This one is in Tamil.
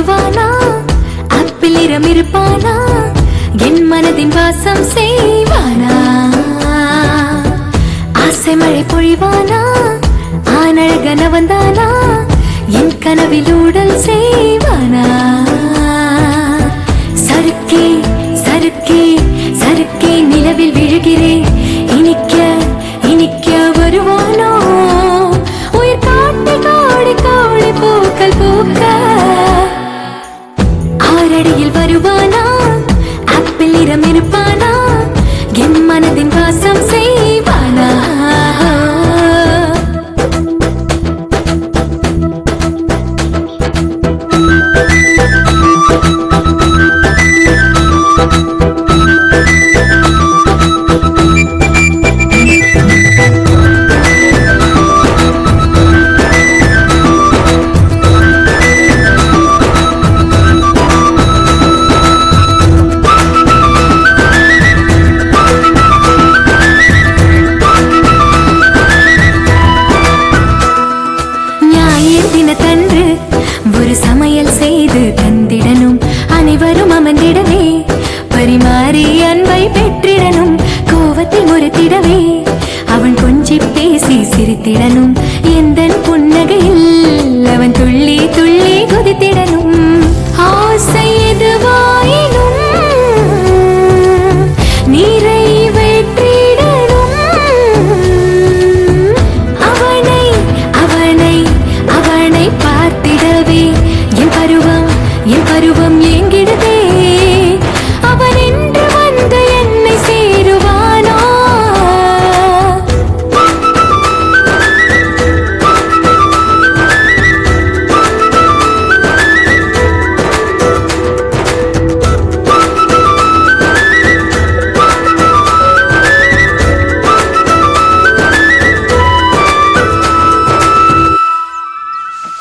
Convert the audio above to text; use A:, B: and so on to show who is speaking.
A: வருவானா அப்பிளிரம் இருப்பானா என் மனதின் வாசம் செய்வானா ஆசை மழை பொழிவானா ஆனழகன வந்தானா என் கனவில் ஊடல் செய்வானா சறுக்கே சறுக்கே சறுக்கே நிலவில் விழுகிறேன் இனிக்க இனிக்க வருவானோ உயிர் காட்டி கோடி கோடி பூக்கள் பூக்க ஆறடியில் வருவானா ஆப்பிள் நிறம் இருப்பானா என் மனதின் வாசம் செய்வானா ஞாயிறு தினத்தன்று ஒரு சமையல் செய்து தந்திடனும் அனைவரும் அமர்ந்திடவே பரிமாறி அன்பை பெற்றிடனும் கோவத்தில் முறைத்திடவே அவன் கொஞ்சி பேசி சிரித்திடனும்